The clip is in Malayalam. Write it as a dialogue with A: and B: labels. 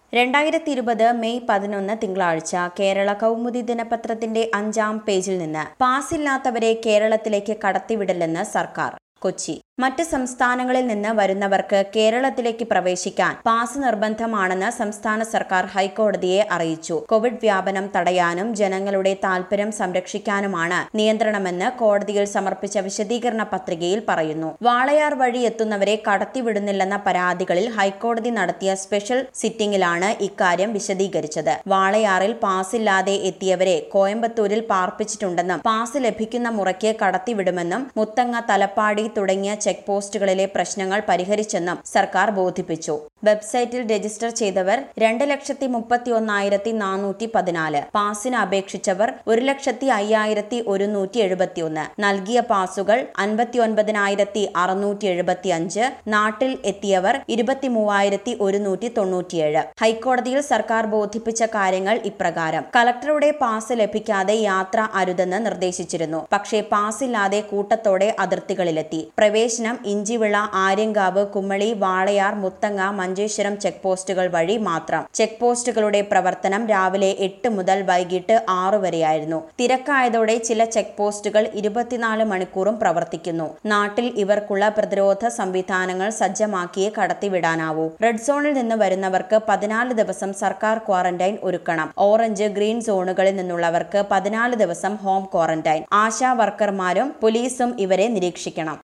A: രണ്ടായിരത്തി ഇരുപത് മെയ് പതിനൊന്ന് തിങ്കളാഴ്ച കേരള കൗമുദി ദിനപത്രത്തിന്റെ അഞ്ചാം പേജിൽ നിന്ന് പാസില്ലാത്തവരെ കേരളത്തിലേക്ക് കടത്തിവിടില്ലെന്ന് സർക്കാർ കൊച്ചി മറ്റ് സംസ്ഥാനങ്ങളിൽ നിന്ന് വരുന്നവർക്ക് കേരളത്തിലേക്ക് പ്രവേശിക്കാൻ പാസ് നിർബന്ധമാണെന്ന് സംസ്ഥാന സർക്കാർ ഹൈക്കോടതിയെ അറിയിച്ചു കോവിഡ് വ്യാപനം തടയാനും ജനങ്ങളുടെ താൽപര്യം സംരക്ഷിക്കാനുമാണ് നിയന്ത്രണമെന്ന് കോടതിയിൽ സമർപ്പിച്ച വിശദീകരണ പത്രികയിൽ പറയുന്നു വാളയാർ വഴി എത്തുന്നവരെ കടത്തിവിടുന്നില്ലെന്ന പരാതികളിൽ ഹൈക്കോടതി നടത്തിയ സ്പെഷ്യൽ സിറ്റിംഗിലാണ് ഇക്കാര്യം വിശദീകരിച്ചത് വാളയാറിൽ പാസില്ലാതെ എത്തിയവരെ കോയമ്പത്തൂരിൽ പാർപ്പിച്ചിട്ടുണ്ടെന്നും പാസ് ലഭിക്കുന്ന മുറയ്ക്ക് കടത്തിവിടുമെന്നും മുത്തങ്ങ തലപ്പാടി തുടങ്ങിയ ചെക്ക് പോസ്റ്റുകളിലെ പ്രശ്നങ്ങൾ പരിഹരിച്ചെന്നും സർക്കാർ ബോധിപ്പിച്ചു വെബ്സൈറ്റിൽ രജിസ്റ്റർ ചെയ്തവർ രണ്ട് ലക്ഷത്തി മുപ്പത്തി ഒന്നായിരത്തി നാനൂറ്റി പതിനാല് പാസിന് അപേക്ഷിച്ചവർ ഒരു ലക്ഷത്തി അയ്യായിരത്തി ഒരുന്നൂറ്റി എഴുപത്തിയൊന്ന് നൽകിയ പാസുകൾ അൻപത്തി ഒൻപതിനായിരത്തി അറുന്നൂറ്റി എഴുപത്തി അഞ്ച് നാട്ടിൽ എത്തിയവർ ഇരുപത്തി മൂവായിരത്തി ഒരുന്നൂറ്റി തൊണ്ണൂറ്റിയേഴ് ഹൈക്കോടതിയിൽ സർക്കാർ ബോധിപ്പിച്ച കാര്യങ്ങൾ ഇപ്രകാരം കളക്ടറുടെ പാസ് ലഭിക്കാതെ യാത്ര അരുതെന്ന് നിർദ്ദേശിച്ചിരുന്നു പക്ഷേ പാസില്ലാതെ കൂട്ടത്തോടെ അതിർത്തികളിലെത്തി പ്രവേശനം ഇഞ്ചിവിള ആര്യങ്കാവ് കുമ്മളി വാളയാർ മുത്തങ്ങ മഞ്ചേശ്വരം ചെക്ക് പോസ്റ്റുകൾ വഴി മാത്രം ചെക്ക് പോസ്റ്റുകളുടെ പ്രവർത്തനം രാവിലെ എട്ട് മുതൽ വൈകിട്ട് ആറു വരെയായിരുന്നു തിരക്കായതോടെ ചില ചെക്ക് പോസ്റ്റുകൾ ഇരുപത്തിനാല് മണിക്കൂറും പ്രവർത്തിക്കുന്നു നാട്ടിൽ ഇവർക്കുള്ള പ്രതിരോധ സംവിധാനങ്ങൾ സജ്ജമാക്കിയേ കടത്തിവിടാനാവൂ റെഡ് സോണിൽ നിന്ന് വരുന്നവർക്ക് പതിനാല് ദിവസം സർക്കാർ ക്വാറന്റൈൻ ഒരുക്കണം ഓറഞ്ച് ഗ്രീൻ സോണുകളിൽ നിന്നുള്ളവർക്ക് പതിനാല് ദിവസം ഹോം ക്വാറന്റൈൻ ആശാ വർക്കർമാരും പോലീസും ഇവരെ നിരീക്ഷിക്കണം